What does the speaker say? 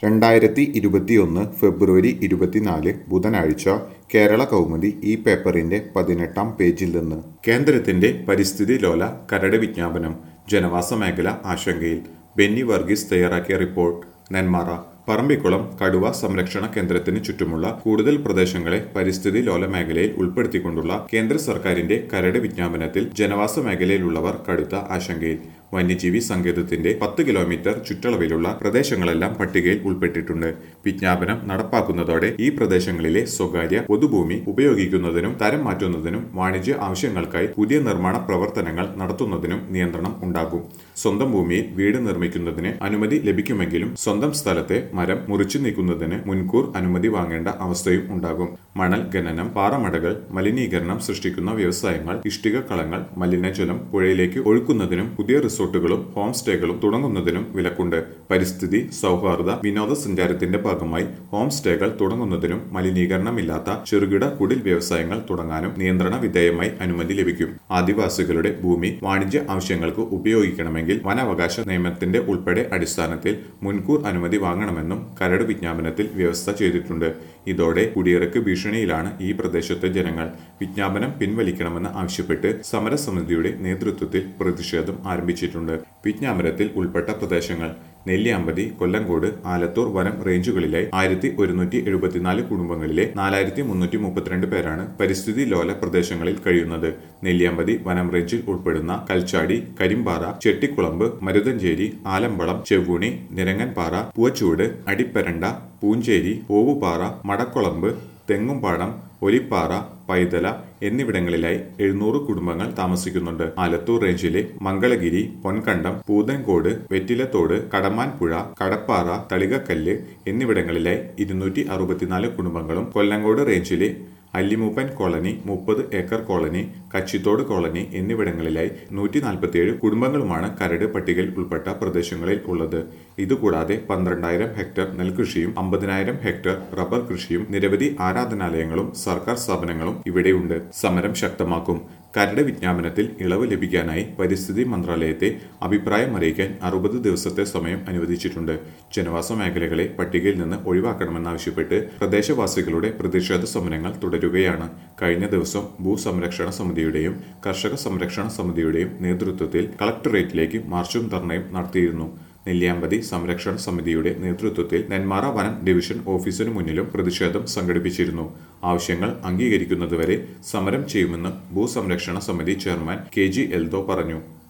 രണ്ടായിരത്തി ഇരുപത്തിയൊന്ന് ഫെബ്രുവരി ഇരുപത്തിനാല് ബുധനാഴ്ച കേരള കൗമുദി ഈ പേപ്പറിന്റെ പതിനെട്ടാം പേജിൽ നിന്ന് കേന്ദ്രത്തിന്റെ പരിസ്ഥിതി ലോല കരട് വിജ്ഞാപനം ജനവാസ മേഖല ആശങ്കയിൽ ബെന്നി വർഗീസ് തയ്യാറാക്കിയ റിപ്പോർട്ട് നെന്മാറ പറമ്പിക്കുളം കടുവ സംരക്ഷണ കേന്ദ്രത്തിന് ചുറ്റുമുള്ള കൂടുതൽ പ്രദേശങ്ങളെ പരിസ്ഥിതി ലോല മേഖലയിൽ ഉൾപ്പെടുത്തിക്കൊണ്ടുള്ള കേന്ദ്ര സർക്കാരിന്റെ കരട് വിജ്ഞാപനത്തിൽ ജനവാസ മേഖലയിലുള്ളവർ കടുത്ത ആശങ്കയിൽ വന്യജീവി സങ്കേതത്തിന്റെ പത്ത് കിലോമീറ്റർ ചുറ്റളവിലുള്ള പ്രദേശങ്ങളെല്ലാം പട്ടികയിൽ ഉൾപ്പെട്ടിട്ടുണ്ട് വിജ്ഞാപനം നടപ്പാക്കുന്നതോടെ ഈ പ്രദേശങ്ങളിലെ സ്വകാര്യ പൊതുഭൂമി ഉപയോഗിക്കുന്നതിനും തരം മാറ്റുന്നതിനും വാണിജ്യ ആവശ്യങ്ങൾക്കായി പുതിയ നിർമ്മാണ പ്രവർത്തനങ്ങൾ നടത്തുന്നതിനും നിയന്ത്രണം ഉണ്ടാകും സ്വന്തം ഭൂമിയിൽ വീട് നിർമ്മിക്കുന്നതിന് അനുമതി ലഭിക്കുമെങ്കിലും സ്വന്തം സ്ഥലത്തെ മരം മുറിച്ചു നീക്കുന്നതിന് മുൻകൂർ അനുമതി വാങ്ങേണ്ട അവസ്ഥയും ഉണ്ടാകും മണൽ ഖനനം പാറമടകൾ മലിനീകരണം സൃഷ്ടിക്കുന്ന വ്യവസായങ്ങൾ ഇഷ്ടിക കളങ്ങൾ മലിനജലം പുഴയിലേക്ക് ഒഴുക്കുന്നതിനും പുതിയ റിസോർട്ടുകളും ഹോം സ്റ്റേകളും തുടങ്ങുന്നതിനും വിലക്കുണ്ട് പരിസ്ഥിതി സൗഹാർദ്ദ വിനോദസഞ്ചാരത്തിന്റെ ഭാഗമായി ഹോം സ്റ്റേകൾ തുടങ്ങുന്നതിനും മലിനീകരണമില്ലാത്ത ചെറുകിട കുടിൽ വ്യവസായങ്ങൾ തുടങ്ങാനും നിയന്ത്രണ വിധേയമായി അനുമതി ലഭിക്കും ആദിവാസികളുടെ ഭൂമി വാണിജ്യ ആവശ്യങ്ങൾക്ക് ഉപയോഗിക്കണമെങ്കിൽ വനാവകാശ നിയമത്തിന്റെ ഉൾപ്പെടെ അടിസ്ഥാനത്തിൽ മുൻകൂർ അനുമതി വാങ്ങണമെന്നും കരട് വിജ്ഞാപനത്തിൽ വ്യവസ്ഥ ചെയ്തിട്ടുണ്ട് ഇതോടെ കുടിയിറക്ക് ഭീഷണിയിലാണ് ഈ പ്രദേശത്തെ ജനങ്ങൾ വിജ്ഞാപനം പിൻവലിക്കണമെന്ന് ആവശ്യപ്പെട്ട് സമരസമിതിയുടെ നേതൃത്വത്തിൽ പ്രതിഷേധം ആരംഭിച്ചിട്ടുണ്ട് വിജ്ഞാപനത്തിൽ ഉൾപ്പെട്ട പ്രദേശങ്ങൾ നെല്ലിയാമ്പതി കൊല്ലങ്കോട് ആലത്തൂർ വനം റേഞ്ചുകളിലെ ആയിരത്തി ഒരുന്നൂറ്റി എഴുപത്തിനാല് കുടുംബങ്ങളിലെ നാലായിരത്തി മുന്നൂറ്റി മുപ്പത്തിരണ്ട് പേരാണ് പരിസ്ഥിതി ലോല പ്രദേശങ്ങളിൽ കഴിയുന്നത് നെല്ലിയാമ്പതി വനം റേഞ്ചിൽ ഉൾപ്പെടുന്ന കൽച്ചാടി കരിമ്പാറ ചെട്ടിക്കുളമ്പ് മരുതഞ്ചേരി ആലമ്പളം ചെവ്വുണി നിരങ്ങൻപാറ പൂവച്ചൂട് അടിപ്പരണ്ട പൂഞ്ചേരി ഓവുപാറ മടക്കുളമ്പ് തെങ്ങുംപാടം ഒലിപ്പാറ പൈതല എന്നിവിടങ്ങളിലായി എഴുന്നൂറ് കുടുംബങ്ങൾ താമസിക്കുന്നുണ്ട് ആലത്തൂർ റേഞ്ചിലെ മംഗളഗിരി പൊൻകണ്ടം പൂതൻകോട് വെറ്റിലത്തോട് കടമാൻപുഴ കടപ്പാറ തളികക്കല്ല് എന്നിവിടങ്ങളിലായി ഇരുന്നൂറ്റി അറുപത്തിനാല് കുടുംബങ്ങളും കൊല്ലങ്കോട് റേഞ്ചിലെ അല്ലിമൂപ്പൻ കോളനി മുപ്പത് ഏക്കർ കോളനി കച്ചിത്തോട് കോളനി എന്നിവിടങ്ങളിലായി നൂറ്റി നാൽപ്പത്തിയേഴ് കുടുംബങ്ങളുമാണ് കരട് പട്ടികയിൽ ഉൾപ്പെട്ട പ്രദേശങ്ങളിൽ ഉള്ളത് ഇതുകൂടാതെ പന്ത്രണ്ടായിരം ഹെക്ടർ നെൽകൃഷിയും അമ്പതിനായിരം ഹെക്ടർ റബ്ബർ കൃഷിയും നിരവധി ആരാധനാലയങ്ങളും സർക്കാർ സ്ഥാപനങ്ങളും ഇവിടെയുണ്ട് സമരം ശക്തമാക്കും കരട് വിജ്ഞാപനത്തിൽ ഇളവ് ലഭിക്കാനായി പരിസ്ഥിതി മന്ത്രാലയത്തെ അഭിപ്രായം അറിയിക്കാൻ അറുപത് ദിവസത്തെ സമയം അനുവദിച്ചിട്ടുണ്ട് ജനവാസ മേഖലകളെ പട്ടികയിൽ നിന്ന് ഒഴിവാക്കണമെന്നാവശ്യപ്പെട്ട് പ്രദേശവാസികളുടെ പ്രതിഷേധ സമരങ്ങൾ തുടരുകയാണ് കഴിഞ്ഞ ദിവസം ഭൂസംരക്ഷണ സമിതിയുടെയും കർഷക സംരക്ഷണ സമിതിയുടെയും നേതൃത്വത്തിൽ കളക്ടറേറ്റിലേക്ക് മാർച്ചും ധർണയും നടത്തിയിരുന്നു നെല്ലിയാമ്പതി സംരക്ഷണ സമിതിയുടെ നേതൃത്വത്തിൽ നെന്മാറ വനം ഡിവിഷൻ ഓഫീസിനു മുന്നിലും പ്രതിഷേധം സംഘടിപ്പിച്ചിരുന്നു ആവശ്യങ്ങൾ അംഗീകരിക്കുന്നതുവരെ സമരം ചെയ്യുമെന്ന് ഭൂസംരക്ഷണ സമിതി ചെയർമാൻ കെ ജി എൽദോ പറഞ്ഞു